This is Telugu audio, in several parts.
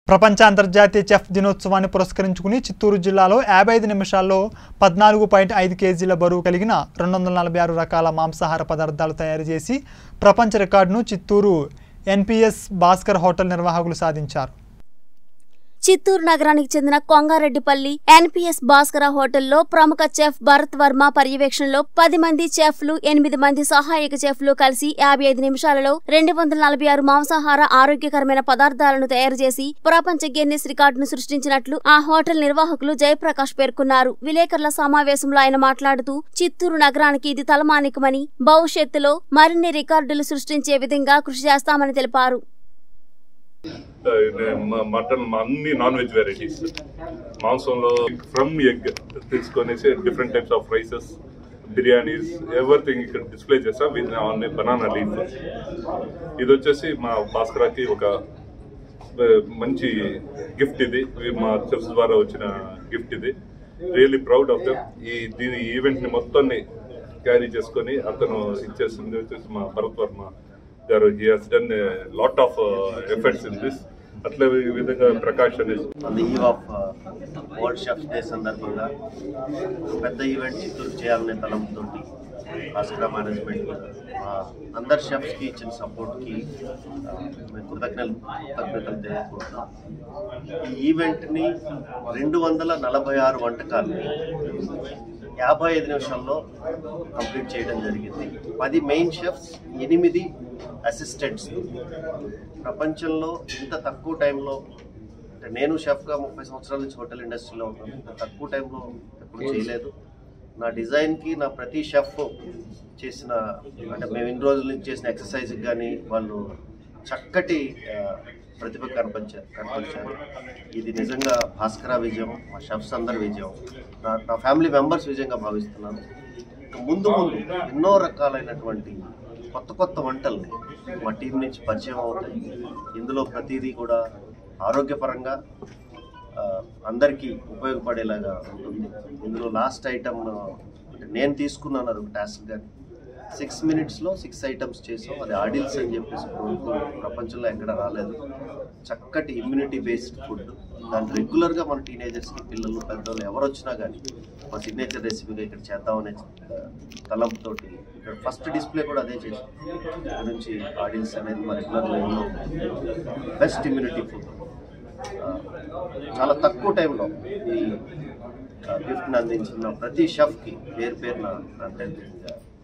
ప్రపంచ అంతర్జాతీయ చెఫ్ దినోత్సవాన్ని పురస్కరించుకుని చిత్తూరు జిల్లాలో యాభై ఐదు నిమిషాల్లో పద్నాలుగు పాయింట్ ఐదు కేజీల బరువు కలిగిన రెండు వందల నలభై ఆరు రకాల మాంసాహార పదార్థాలు తయారు చేసి ప్రపంచ రికార్డును చిత్తూరు ఎన్పిఎస్ భాస్కర్ హోటల్ నిర్వాహకులు సాధించారు చిత్తూరు నగరానికి చెందిన కొంగారెడ్డిపల్లి ఎన్పిఎస్ భాస్కర హోటల్లో ప్రముఖ చెఫ్ భరత్ వర్మ పర్యవేక్షణలో పది మంది చెఫ్లు ఎనిమిది మంది సహాయక చెఫ్లు కలిసి యాభై ఐదు నిమిషాలలో రెండు వందల నలభై ఆరు మాంసాహార ఆరోగ్యకరమైన పదార్థాలను తయారు చేసి ప్రపంచ గిన్నిస్ రికార్డును సృష్టించినట్లు ఆ హోటల్ నిర్వాహకులు జయప్రకాష్ పేర్కొన్నారు విలేకరుల సమావేశంలో ఆయన మాట్లాడుతూ చిత్తూరు నగరానికి ఇది తలమానికమని భవిష్యత్తులో మరిన్ని రికార్డులు సృష్టించే విధంగా కృషి చేస్తామని తెలిపారు మటన్ అన్ని నాన్ వెజ్ వెరైటీస్ మాంసంలో ఫ్రమ్ ఎగ్ తీసుకొనేసి different types of rices biryanis everything ఇక్కడ డిస్ప్లే చేస్తాం విత్ ఆన్ బనానా లీఫ్ ఇది వచ్చేసి మా భాస్కరాకి ఒక uh, మంచి గిఫ్ట్ ఇది ఇది మా చెఫ్స్ ద్వారా వచ్చిన గిఫ్ట్ ఇది రియల్లీ ప్రౌడ్ ఆఫ్ దమ్ ఈ దీని ఈవెంట్ ని మొత్తాన్ని క్యారీ చేసుకొని అతను ఇచ్చేసింది వచ్చేసి మా Bharat Varma garu he has done lot of efforts in this అట్లే ఈ విధంగా ప్రకాష్ అనేది on the eve of world chefs day సందర్భంగా ఒక పెద్ద ఈవెంట్ చిత్తూరు చేయాలనే తలంతో భాస్కర మేనేజ్మెంట్ మా అందరు షెఫ్స్కి ఇచ్చిన సపోర్ట్కి మేము కృతజ్ఞతలు కృతజ్ఞతలు తెలియజేసుకుంటున్నాం ఈ ఈవెంట్ని రెండు వందల నలభై ఆరు వంటకాలని యాభై ఐదు నిమిషాల్లో కంప్లీట్ చేయడం జరిగింది పది మెయిన్ షెఫ్స్ ఎనిమిది అసిస్టెంట్స్ ప్రపంచంలో ఇంత తక్కువ టైంలో అంటే నేను షెఫ్గా ముప్పై సంవత్సరాల నుంచి హోటల్ ఇండస్ట్రీలో ఉన్నాను ఇంత తక్కువ టైంలో ఎప్పుడు చేయలేదు నా డిజైన్కి నా ప్రతి షెఫ్ చేసిన అంటే మేము ఇన్ని రోజుల నుంచి చేసిన ఎక్సర్సైజ్కి కానీ వాళ్ళు చక్కటి ఆ, ప్రతిభ కనపరిచారు కనపరిచారు ఇది నిజంగా భాస్కర విజయం మా షెఫ్స్ అందరి విజయం నా నా ఫ్యామిలీ మెంబర్స్ విజయంగా భావిస్తున్నాను ఇంకా ముందు ముందు ఎన్నో రకాలైనటువంటి కొత్త కొత్త వంటల్ని మా టీం నుంచి పరిచయం అవుతాయి ఇందులో ప్రతిదీ కూడా ఆరోగ్యపరంగా ఆ, అందరికీ ఉపయోగపడేలాగా ఉంటుంది ఇందులో లాస్ట్ ఐటమ్ అంటే నేను తీసుకున్నాను అది ఒక టాస్క్ కానీ సిక్స్ మినిట్స్లో సిక్స్ ఐటమ్స్ చేసాం అది ఆడిల్స్ అని చెప్పేసి ఇప్పటివరకు ప్రపంచంలో ఎక్కడ రాలేదు చక్కటి ఇమ్యూనిటీ బేస్డ్ ఫుడ్ దాన్ని రెగ్యులర్గా మన టీనేజర్స్కి పిల్లలు పెద్దలు ఎవరు వచ్చినా కానీ మా సిగ్నేచర్ రెసిపీగా ఇక్కడ చేద్దామనే ఆ, తలంపుతోటి ఇక్కడ ఫస్ట్ డిస్ప్లే కూడా అదే చేసాం ఇక్కడ నుంచి ఆడిల్స్ అనేది మా రెగ్యులర్ లైన్లో బెస్ట్ ఇమ్యూనిటీ ఫుడ్ ఆ, చాలా తక్కువ టైంలో ఈ గిఫ్ట్ని అందించిన ప్రతి షెఫ్కి పేరు పేరున అంటే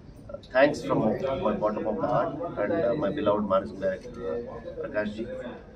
thanks from my bottom of the heart and my beloved managing director Prakash G